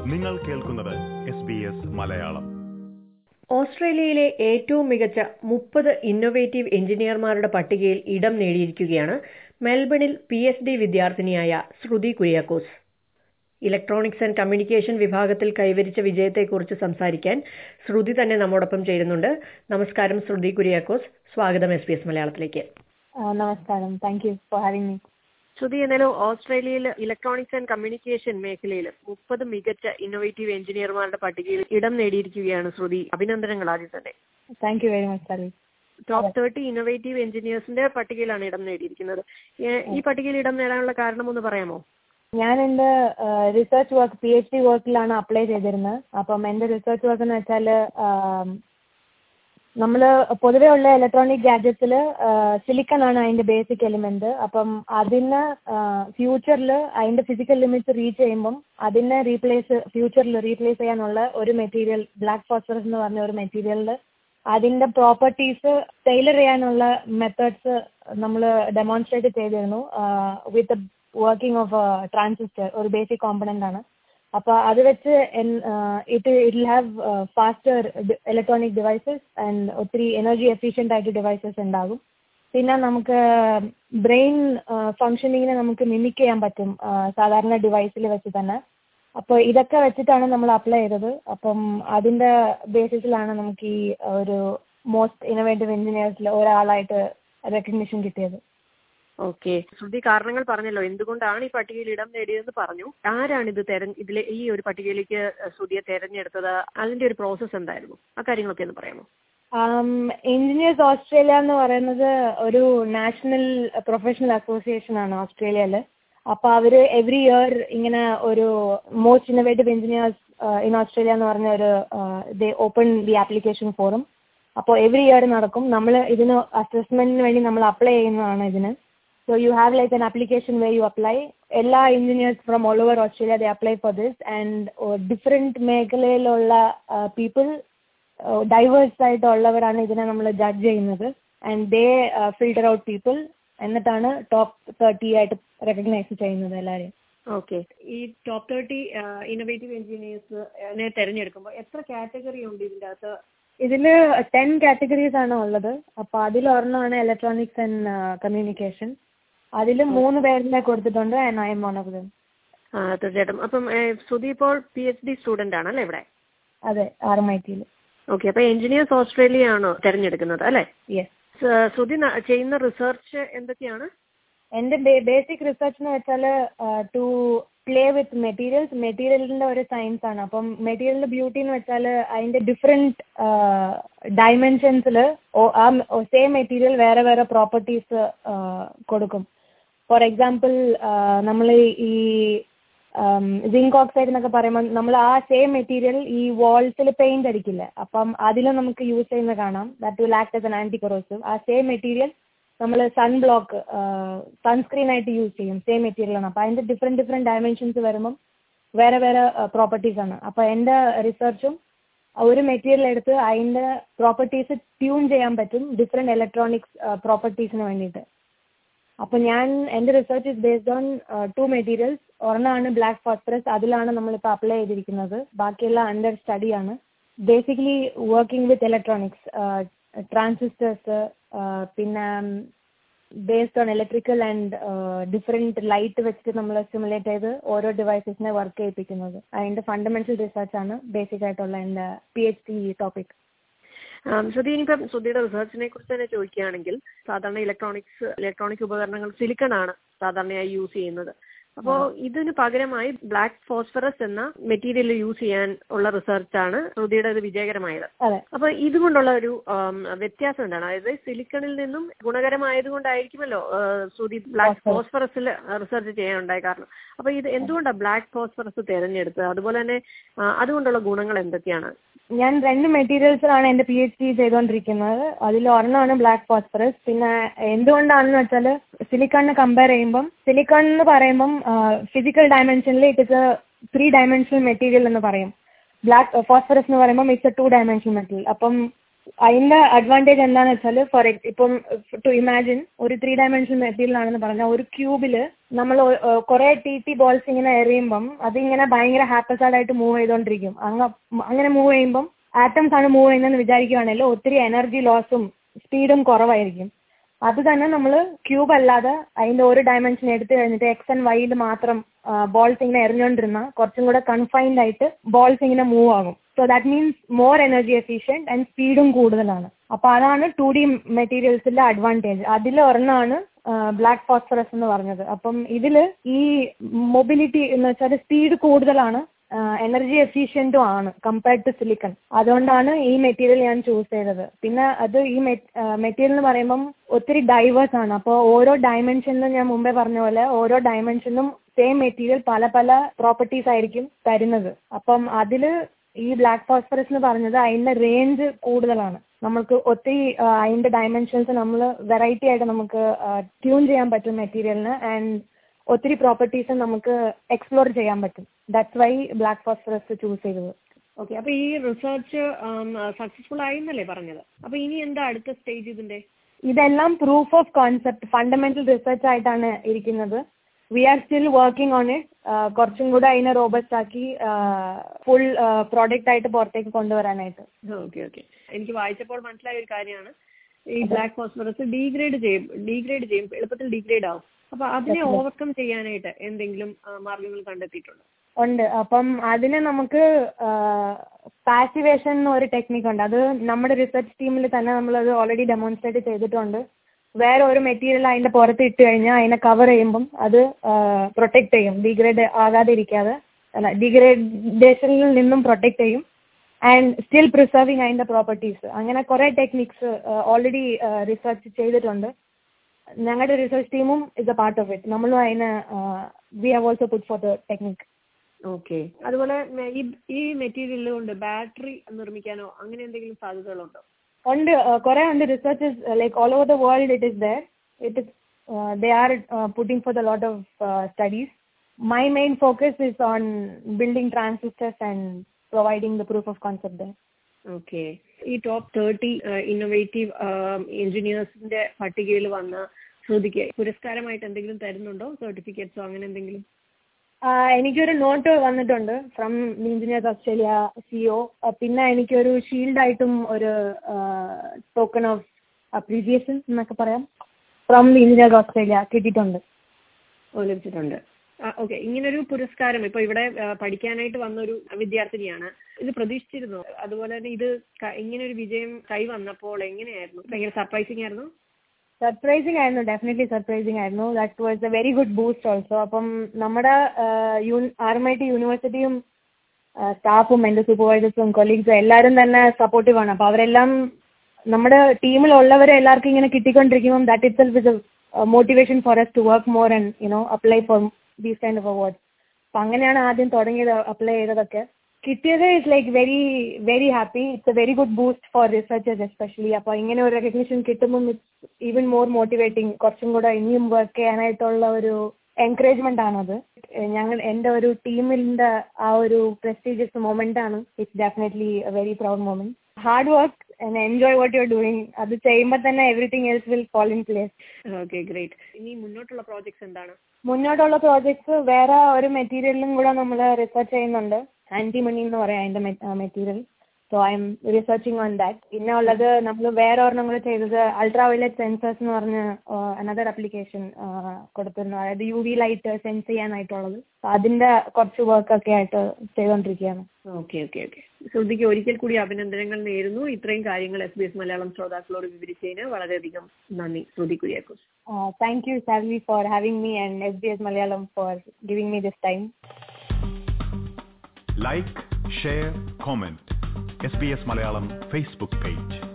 നിങ്ങൾ കേൾക്കുന്നത് S B S Malayalam ഓസ്ട്രേലിയയിലെ ഏറ്റവും മികച്ച മുപ്പത് ഇന്നൊവേറ്റീവ് എഞ്ചിനീയർമാരുടെ പട്ടികയിൽ ഇടം നേടിയിരിക്കുകയാണ് മെൽബണിൽ പി എച്ച് ഡി വിദ്യാർത്ഥിനിയായ Shruthi Kuriakose electronics and communication വിഭാഗത്തിൽ കൈവരിച്ച വിജയത്തെക്കുറിച്ച് സംസാരിക്കാൻ ശ്രുതി തന്നെ നമ്മോടൊപ്പം ചേരുന്നുണ്ട് നമസ്കാരം ശ്രുതി കുര്യാക്കോസ് സ്വാഗതം എസ് പി എസ് മലയാളത്തിലേക്ക് നമസ്കാരം thank you for having me Shruthi എന്നാലും ഓസ്ട്രേലിയയിൽ ഇലക്ട്രോണിക്സ് ആൻഡ് കമ്മ്യൂണിക്കേഷൻ മേഖലയിൽ മുപ്പത് മികച്ച ഇന്നോവേറ്റീവ് എഞ്ചിനീയർമാരുടെ പട്ടികയിൽ ഇടം നേടിയിരിക്കുകയാണ് ശ്രുതി അഭിനന്ദനങ്ങൾ ആദ്യം തന്നെ thank you very much Sali top thirty innovative എഞ്ചിനീയേഴ്സിന്റെ പട്ടികയിലാണ് ഇടം നേടിയിരിക്കുന്നത് ഏ- ഈ പട്ടികയിൽ ഇടം നേടാനുള്ള കാരണം ഒന്ന് പറയാമോ ഞാൻ എൻ്റെ research work P H D വർക്കിലാണ് അപ്ലൈ ചെയ്തിരുന്നത് അപ്പം എൻ്റെ റിസർച്ച് വർക്ക് എന്ന് വെച്ചാൽ നമ്മൾ പൊതുവേ ഉള്ള ഇലക്ട്രോണിക് ഗാഡ്ജറ്റ്സിൽ സിലിക്കൺ ആണ് അതിൻ്റെ ബേസിക് എലിമെന്റ് അപ്പം അതിന് ഫ്യൂച്ചറിൽ അതിൻ്റെ ഫിസിക്കൽ ലിമിറ്റ്സ് റീച്ച് ചെയ്യുമ്പം അതിനെ റീപ്ലേസ് ഫ്യൂച്ചറിൽ റീപ്ലേസ് ചെയ്യാനുള്ള ഒരു മെറ്റീരിയൽ ബ്ലാക്ക് ഫോസ്ഫറസ് എന്ന് പറഞ്ഞ ഒരു മെറ്റീരിയലിൽ അതിന്റെ പ്രോപ്പർട്ടീസ് ടൈലർ ചെയ്യാനുള്ള മെത്തേഡ്സ് നമ്മൾ ഡെമോൺസ്ട്രേറ്റ് ചെയ്തിരുന്നു വിത്ത് വർക്കിംഗ് ഓഫ് ട്രാൻസിസ്റ്റർ ഒരു ബേസിക് കോമ്പണന്റ് ആണ് അപ്പോൾ അത് വെച്ച് it it have faster electronic devices and ഒത്തിരി എനർജി എഫിഷ്യൻ്റ് ആയിട്ട് ഡിവൈസസ് ഉണ്ടാകും പിന്നെ നമുക്ക് ബ്രെയിൻ ഫങ്ഷനിങ്ങിനെ നമുക്ക് മിമിക് ചെയ്യാൻ പറ്റും ആ, സാധാരണ ഡിവൈസിൽ വെച്ച് തന്നെ അപ്പോൾ ഇതൊക്കെ വെച്ചിട്ടാണ് നമ്മൾ അപ്ലൈ ചെയ്തത് അപ്പം അതിന്റെ ബേസിസിലാണ് നമുക്ക് ഈ ഒരു മോസ്റ്റ് ഇന്നോവേറ്റീവ് എഞ്ചിനീയേഴ്സിൽ ഒരാളായിട്ട് റെക്കഗ്നിഷൻ കിട്ടിയത് ഓക്കെ ശ്രുതി കാരണങ്ങൾ പറഞ്ഞല്ലോ എന്തുകൊണ്ടാണ് ഈ പട്ടികയിൽ ഇടം നേടിയതെന്ന് പറഞ്ഞു ആരാണ് ഇത് തെര ഇതിലെ ഈ ഒരു പട്ടികയിലേക്ക് ശ്രുതിയെ തെരഞ്ഞെടുത്തത് അതിന്റെ ഒരു പ്രോസസ്സ് എന്തായിരുന്നു ആ കാര്യങ്ങളൊക്കെ ഒന്ന് പറയാമോ എഞ്ചിനീയേഴ്സ് ഓസ്ട്രേലിയ എന്ന് പറയുന്നത് ഒരു നാഷണൽ പ്രൊഫഷണൽ അസോസിയേഷൻ ആണ് ഓസ്ട്രേലിയയിൽ അപ്പോൾ അവർ എവറി ഇയർ ഇങ്ങനെ ഒരു most innovative engineers in Australia എന്ന് പറഞ്ഞ ഒരു they open the application forum അപ്പോൾ എവറി ഇയർ നടക്കും നമ്മൾ ഇതിന് അസസ്മെന്റിന് വേണ്ടി നമ്മൾ അപ്ലൈ ചെയ്യുന്നതാണ് ഇതിന് so you have like an application where you apply എല്ലാ engineers from all over Australia they apply for this and different മേഖലയിലുള്ള പീപ്പിൾ ഡൈവേഴ്സ് ആയിട്ടുള്ളവരാണ് ഇതിനെ നമ്മൾ ജഡ്ജ് ചെയ്യുന്നത് and they filter out people എന്നിട്ടാണ് ടോപ്പ് തേർട്ടി ആയിട്ട് റെക്കഗ്നൈസ് ചെയ്യുന്നത് എല്ലാവരെയും ഓക്കെ ഈ ടോപ്പ് തേർട്ടി ഇന്നോവേറ്റീവ് എഞ്ചിനീയേഴ്സിനെ തെരഞ്ഞെടുക്കുമ്പോൾ എത്ര കാറ്റഗറി ഉണ്ട് ഇതിന്റെ അകത്ത് ഇതിൽ ടെൻ കാറ്റഗറീസ് ആണ് ഉള്ളത് അപ്പോൾ അതിൽ ഒരെണ്ണമാണ് ഇലക്ട്രോണിക്സ് ആൻഡ് കമ്മ്യൂണിക്കേഷൻ അതിൽ മൂന്ന് പേരിനെ കൊടുത്തിട്ടുണ്ട് and I'm one of them ah, തീർച്ചയായിട്ടും അപ്പം ഏ, ശ്രുതി ഇപ്പോൾ പി എച്ച് ഡി സ്റ്റുഡന്റ് ആണല്ലേ ഇവിടെ അതെ ആർ എം ഐ ടിയിൽ ഓക്കെ അപ്പൊ എഞ്ചിനീയേഴ്സ് ഓസ്ട്രേലിയ ആണോ തെരഞ്ഞെടുക്കുന്നത് അല്ലേ യെസ് സ- ശ്രുതി ന- ചെയ്യുന്ന റിസർച്ച് എന്തൊക്കെയാണ് എൻ്റെ ബേസിക് റിസർച്ച് എന്ന് വെച്ചാൽ ടു പ്ലേ വിത്ത് മെറ്റീരിയൽസ് മെറ്റീരിയലിൻ്റെ ഒരു സയൻസ് ആണ് അപ്പം മെറ്റീരിയലിൻ്റെ ബ്യൂട്ടി എന്ന് വെച്ചാൽ അതിൻ്റെ ഡിഫറെൻറ്റ് ഡയമെൻഷൻസിൽ ആ സെയിം മെറ്റീരിയൽ വേറെ വേറെ പ്രോപ്പർട്ടീസ് കൊടുക്കും ഫോർ എക്സാമ്പിൾ നമ്മൾ ഈ സിങ്ക് ഓക്സൈഡ് എന്നൊക്കെ പറയുമ്പോൾ നമ്മൾ ആ സെയിം മെറ്റീരിയൽ ഈ വാൾസിൽ പെയിന്റ് അടിക്കില്ല അപ്പം അതിലും നമുക്ക് യൂസ് ചെയ്യുന്നത് കാണാം that will act as an anti corrosive ah same material നമ്മൾ സൺ ബ്ലോക്ക് സൺസ്ക്രീൻ ആയിട്ട് യൂസ് ചെയ്യും സെയിം മെറ്റീരിയൽ ആണ് അപ്പോൾ അതിന്റെ ഡിഫറെന്റ് ഡിഫറെന്റ് ഡയമെൻഷൻസ് വരുമ്പം വേറെ വേറെ പ്രോപ്പർട്ടീസ് ആണ് അപ്പോൾ എൻ്റെ റിസർച്ചും ഒരു മെറ്റീരിയൽ എടുത്ത് അതിന്റെ പ്രോപ്പർട്ടീസ് ട്യൂൺ ചെയ്യാൻ പറ്റും ഡിഫറെന്റ് ഇലക്ട്രോണിക്സ് പ്രോപ്പർട്ടീസിന് വേണ്ടിയിട്ട് അപ്പോൾ ഞാൻ എൻ്റെ research is based on two materials ഒരെണ്ണമാണ് ബ്ലാക്ക് ഫോസ്ഫറസ് അതിലാണ് നമ്മളിപ്പോൾ അപ്ലൈ ചെയ്തിരിക്കുന്നത് ബാക്കിയെല്ലാം അണ്ടർ സ്റ്റഡിയാണ് basically working with electronics transistors പിന്നെ based on electrical and different light വെച്ചിട്ട് നമ്മൾ സിമുലേറ്റ് ചെയ്ത് ഓരോ ഡിവൈസസിനെ വർക്ക് ചെയ്യിപ്പിക്കുന്നത് അതിൻ്റെ ഫണ്ടമെന്റൽ റിസർച്ച് ആണ് ബേസിക് ആയിട്ടുള്ള എൻ്റെ P H D topic um, Shruthi ഇനിയിപ്പം ശ്രുതിയുടെ റിസർച്ചിനെ കുറിച്ച് തന്നെ ചോദിക്കുകയാണെങ്കിൽ സാധാരണ ഇലക്ട്രോണിക്സ് ഇലക്ട്രോണിക് ഉപകരണങ്ങൾ സിലിക്കൺ ആണ് സാധാരണയായി യൂസ് ചെയ്യുന്നത് അപ്പോൾ ഇതിന് പകരമായി ബ്ലാക്ക് ഫോസ്ഫറസ് എന്ന മെറ്റീരിയൽ യൂസ് ചെയ്യാൻ ഉള്ള റിസർച്ചാണ് ശ്രുതിയുടെ ഇത് വിജയകരമായത് അതെ അപ്പൊ ഇതുകൊണ്ടുള്ള ഒരു ആം, വ്യത്യാസം എന്താണ് അതായത് സിലിക്കണിൽ നിന്നും ഗുണകരമായത് കൊണ്ടായിരിക്കുമല്ലോ ആ, ശ്രുതി ബ്ലാക്ക് ഫോസ്ഫറസിൽ റിസർച്ച് ചെയ്യാനുണ്ടായ കാരണം അപ്പൊ ഇത് എന്തുകൊണ്ടാണ് ബ്ലാക്ക് ഫോസ്ഫറസ് തിരഞ്ഞെടുത്തത് അതുപോലെ തന്നെ ആ, അതുകൊണ്ടുള്ള ഗുണങ്ങൾ എന്തൊക്കെയാണ് ഞാൻ രണ്ട് മെറ്റീരിയൽസിലാണ് എൻ്റെ പി എച്ച് ഡി ചെയ്തുകൊണ്ടിരിക്കുന്നത് അതിൽ ഒരെണ്ണമാണ് ബ്ലാക്ക് ഫോസ്ഫറസ് പിന്നെ എന്തുകൊണ്ടാണെന്ന് വെച്ചാൽ സിലിക്കണിനെ കമ്പയർ ചെയ്യുമ്പം സിലിക്കൺ എന്ന് പറയുമ്പം ഫിസിക്കൽ ഡയമെൻഷനിൽ it is a three dimensional material എന്ന് പറയും ബ്ലാക്ക് ഫോസ്ഫറസ് എന്ന് പറയുമ്പം it's a two dimensional material അപ്പം അതിന്റെ അഡ്വാൻറ്റേജ് എന്താണെന്ന് വെച്ചാൽ ഫോർ ഇപ്പം ടു ഇമാജിൻ ഒരു ത്രീ ഡയമെൻഷണൽ മെറ്റീരിയൽ ആണെന്ന് പറഞ്ഞാൽ ഒരു ക്യൂബില് നമ്മൾ കുറെ ടി ടി ബോൾസ് ഇങ്ങനെ എറിയുമ്പം അതിങ്ങനെ ഭയങ്കര ഹാപ്പസാഡ് ആയിട്ട് മൂവ് ചെയ്തുകൊണ്ടിരിക്കും അങ്ങ അങ്ങനെ മൂവ് ചെയ്യുമ്പം ആറ്റംസ് ആണ് മൂവ് ചെയ്യുന്നതെന്ന് വിചാരിക്കുകയാണെങ്കിൽ ഒത്തിരി എനർജി ലോസും സ്പീഡും കുറവായിരിക്കും അത് തന്നെ നമ്മൾ ക്യൂബ് അല്ലാതെ അതിന്റെ ഒരു ഡയമെൻഷൻ എടുത്തു കഴിഞ്ഞിട്ട് എക്സ് ആൻഡ് വൈയിൽ മാത്രം ബോൾസ് ഇങ്ങനെ എറിഞ്ഞുകൊണ്ടിരുന്ന കുറച്ചും കൂടെ കൺഫൈൻഡ് ആയിട്ട് ബോൾസ് ഇങ്ങനെ മൂവ് ആകും so that means more energy efficient and സ്പീഡും കൂടുതലാണ് അപ്പൊ അതാണ് ടു ഡി മെറ്റീരിയൽസിന്റെ അഡ്വാൻറ്റേജ് അതിൽ ഒരെണ്ണമാണ് ബ്ലാക്ക് ഫോസ്ഫറസ് എന്ന് പറഞ്ഞത് അപ്പം ഇതില് ഈ മൊബിലിറ്റി എന്ന് വെച്ചാൽ സ്പീഡ് കൂടുതലാണ് എനർജി എഫിഷ്യന്റും ആണ് കമ്പയർഡ് ടു സിലിക്കൺ അതുകൊണ്ടാണ് ഈ മെറ്റീരിയൽ ഞാൻ ചൂസ് ചെയ്തത് പിന്നെ അത് ഈ മെറ്റീരിയൽ എന്ന് പറയുമ്പം ഒത്തിരി ഡൈവേഴ്സ് ആണ് അപ്പോൾ ഓരോ ഡയമെൻഷനിലും ഞാൻ മുമ്പേ പറഞ്ഞ പോലെ ഓരോ ഡയമെൻഷനിലും സെയിം മെറ്റീരിയൽ പല പല പ്രോപ്പർട്ടീസ് ആയിരിക്കും തരുന്നത് അപ്പം അതില് ഈ ബ്ലാക്ക് ഫോസ്ഫറസ് എന്ന് പറഞ്ഞത് അതിന്റെ റേഞ്ച് കൂടുതലാണ് നമുക്ക് ഒത്തിരി അതിന്റെ ഡയമെൻഷൻസ് നമ്മൾ വെറൈറ്റി ആയിട്ട് നമുക്ക് ട്യൂൺ ചെയ്യാൻ പറ്റും മെറ്റീരിയലിന് ആൻഡ് ഒത്തിരി പ്രോപ്പർട്ടീസ് നമുക്ക് എക്സ്പ്ലോർ ചെയ്യാൻ പറ്റും that's why black phosphorus choose ചെയ്തത് ഓക്കെ അപ്പൊ ഈ റിസർച്ച് സക്സസ്ഫുൾ ആയിന്നല്ലേ പറഞ്ഞത് അപ്പൊ ഇനി എന്താ അടുത്ത സ്റ്റേജ് ഇതിന്റെ ഇതെല്ലാം proof of concept fundamental research ആയിട്ടാണ് ഇരിക്കുന്നത് we are still working on it കുറച്ചും കൂടെ അതിനെ റോബസ്റ്റ് ആക്കി ഫുൾ പ്രോഡക്റ്റ് ആയിട്ട് പുറത്തേക്ക് കൊണ്ടുവരാനായിട്ട് ഓക്കെ ഓക്കെ എനിക്ക് വായിച്ചപ്പോൾ മനസ്സിലായ ഒരു കാര്യമാണ് ഈ ബ്ലാക്ക് ഫോസ്ഫറസ് ഡീഗ്രേഡ് ചെയ്യും ഡീഗ്രേഡ് ചെയ്യും എളുപ്പത്തിൽ ഡീഗ്രേഡ് ആവും അപ്പൊ അതിനെ ഓവർകം ചെയ്യാനായിട്ട് എന്തെങ്കിലും മാർഗങ്ങൾ കണ്ടെത്തിയിട്ടുണ്ടോ ഉണ്ട് അപ്പം അതിന് നമുക്ക് പാസിവേഷൻ ഒരു ടെക്നിക്ക് ഉണ്ട് അത് നമ്മുടെ റിസർച്ച് ടീമിൽ തന്നെ നമ്മൾ അത് ഓൾറെഡി ഡെമോൺസ്ട്രേറ്റ് ചെയ്തിട്ടുണ്ട് വേറെ ഒരു മെറ്റീരിയൽ അതിന്റെ പുറത്ത് ഇട്ട് കഴിഞ്ഞാൽ അതിനെ കവർ ചെയ്യുമ്പം അത് പ്രൊട്ടക്ട് ചെയ്യും ഡീഗ്രേഡ് ആകാതെ ഇരിക്കാതെ അല്ല ഡീഗ്രേഡേഷനിൽ നിന്നും പ്രൊട്ടക്ട് ചെയ്യും ആൻഡ് സ്റ്റിൽ പ്രിസർവിങ് അതിന്റെ പ്രോപ്പർട്ടീസ് അങ്ങനെ കുറെ ടെക്നിക്സ് ഓൾറെഡി റിസർച്ച് ചെയ്തിട്ടുണ്ട് ഞങ്ങളുടെ റിസർച്ച് ടീമും is a part of it നമ്മളും അതിന് we have also put for the technique okay അതുപോലെ ഈ ഈ മെറ്റീരിയൽ കൊണ്ട് ബാറ്ററി നിർമ്മിക്കാനോ അങ്ങനെ എന്തെങ്കിലും സാധ്യതകളുണ്ടോ ഉണ്ട് കുറെ ഉണ്ട് research like all over the world it is there it is they are putting for the lot of studies my main focus is on building transistors and providing the proof of concept there okay ഈ top thirty innovative എഞ്ചിനീയേഴ്സിന്റെ പട്ടികയിൽ വന്ന ശ്രുതിക്ക് പുരസ്കാരമായിട്ട് എന്തെങ്കിലും തരുന്നുണ്ടോ സർട്ടിഫിക്കറ്റ്സോ അങ്ങനെ എന്തെങ്കിലും എനിക്കൊരു not വന്നിട്ടുണ്ട് ഫ്രം എഞ്ചിനീയേഴ്സ് ഓസ്ട്രേലിയ സിഒ പിന്നെ എനിക്കൊരു ഷീൽഡ് ആയിട്ടും ഒരു ടോക്കൺ ഓഫ് അപ്രീസിയേഷൻ എന്നൊക്കെ പറയാം ഫ്രം എഞ്ചിനീയേഴ്സ് ഓസ്ട്രേലിയ കിട്ടിയിട്ടുണ്ട് ഓ ലഭിച്ചിട്ടുണ്ട് ഓക്കെ ഇങ്ങനൊരു പുരസ്കാരം ഇപ്പൊ ഇവിടെ പഠിക്കാനായിട്ട് വന്ന ഒരു വിദ്യാർത്ഥിനിയാണ് ഇത് പ്രതീക്ഷിച്ചിരുന്നു അതുപോലെ തന്നെ ഇത് ഇങ്ങനെ ഒരു വിജയം കൈ വന്നപ്പോൾ എങ്ങനെയായിരുന്നു ഭയങ്കര സർപ്രൈസിങ് ആയിരുന്നു സർപ്രൈസിങ് ആയിരുന്നു ഡെഫിനറ്റ്ലി സർപ്രൈസിങ് ആയിരുന്നു that was a very good boost also അപ്പം നമ്മുടെ ആർ എം ഐ ടി യൂണിവേഴ്സിറ്റിയും സ്റ്റാഫും എൻ്റെ സൂപ്പർവൈസേഴ്സും കൊളീഗ്സും എല്ലാവരും തന്നെ സപ്പോർട്ടീവ് ആണ് അപ്പോൾ അവരെല്ലാം നമ്മുടെ ടീമിലുള്ളവരെ എല്ലാവർക്കും ഇങ്ങനെ കിട്ടിക്കൊണ്ടിരിക്കുമ്പോൾ that itself is a motivation for us to work more and you know apply for these kind of awards അപ്പം അങ്ങനെയാണ് ആദ്യം തുടങ്ങിയത് അപ്ലൈ ചെയ്തതൊക്കെ കിട്ടിയത് is like very very happy it's a very good boost for researchers especially അപ്പോൾ ഇങ്ങനെ ഒരു recognition കിട്ടുമ്പം ഇറ്റ്സ് ഈവൻ മോർ മോട്ടിവേറ്റിംഗ് കുറച്ചും കൂടെ ഇനിയും വർക്ക് ചെയ്യാനായിട്ടുള്ള ഒരു എൻകറേജ്മെന്റ് ആണത് ഞങ്ങൾ എൻ്റെ ഒരു ടീമിൻ്റെ ആ ഒരു പ്രസ്റ്റീജിയസ് മൊമെന്റ് ആണ് it's definitely a very proud moment hard work and enjoy what you are doing അത് ചെയ്യുമ്പോൾ തന്നെ everything else will fall in place okay great ഇനി മുന്നോട്ടുള്ള പ്രോജക്ട്സ് എന്താണ് മുന്നോട്ടുള്ള പ്രോജക്ട്സ് വേറെ ഒരു മെറ്റീരിയലിലും കൂടെ നമ്മൾ റിസർച്ച് ചെയ്യുന്നുണ്ട് ആന്റിമണി എന്ന് പറയാം അതിന്റെ material so I'm researching on that പിന്നെ ഉള്ളത് നമ്മൾ വേറെ ഒരെണ്ണം കൂടെ ചെയ്തത് അൾട്രാ വയലറ്റ് സെൻസേഴ്സ് എന്ന് പറഞ്ഞ അനദർ അപ്ലിക്കേഷൻ കൊടുത്തിരുന്നു അതായത് യു വി ലൈറ്റ് സെൻസ് ചെയ്യാനായിട്ടുള്ളത് അതിന്റെ കുറച്ച് വർക്ക് ഒക്കെ ആയിട്ട് ചെയ്തുകൊണ്ടിരിക്കുകയാണ് ഓക്കെ ഓക്കെ ഓക്കെ ശ്രുതിക്ക് ഒരിക്കൽ കൂടി അഭിനന്ദനങ്ങൾ നേരുന്നു ഇത്രയും കാര്യങ്ങൾ എസ് ബി എസ് മലയാളം ശ്രോതാക്കളോട് വിവരിച്ചതിന് വളരെയധികം നന്ദി Shruthi Kuriakose thank you Saavi for having me and S B S Malayalam for giving me this time like share comment S B S Malayalam Facebook page